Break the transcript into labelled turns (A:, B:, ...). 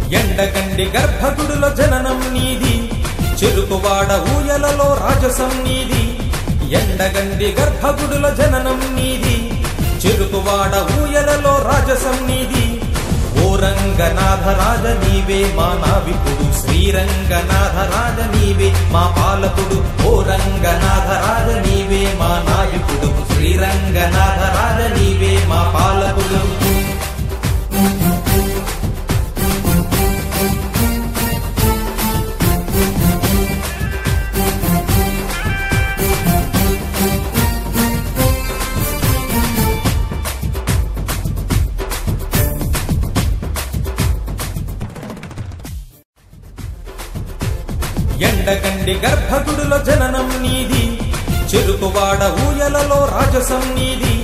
A: ఎండగండి గర్భగుడుల జననం నీది చెరుకువాడ ఊయలలో రాజసం నీది ఎండగండి గర్భగుడుల జననం నీది చెరుకువాడ ఊయలలో రాజసం నీది ఓ రంగనాథ రాజ నీవే మా నావికుడు శ్రీరంగనాథ రాజ నీవే మా పాలకుడు ఓ రంగనాథ రాజ నీవే మా నావికుడు శ్రీరంగనాథ రాజ నీవే మా పాలకుడు ఎండగండి గర్భగుడుల జననం నీది చెరుకువాడ ఊయలలో రాజసం నీది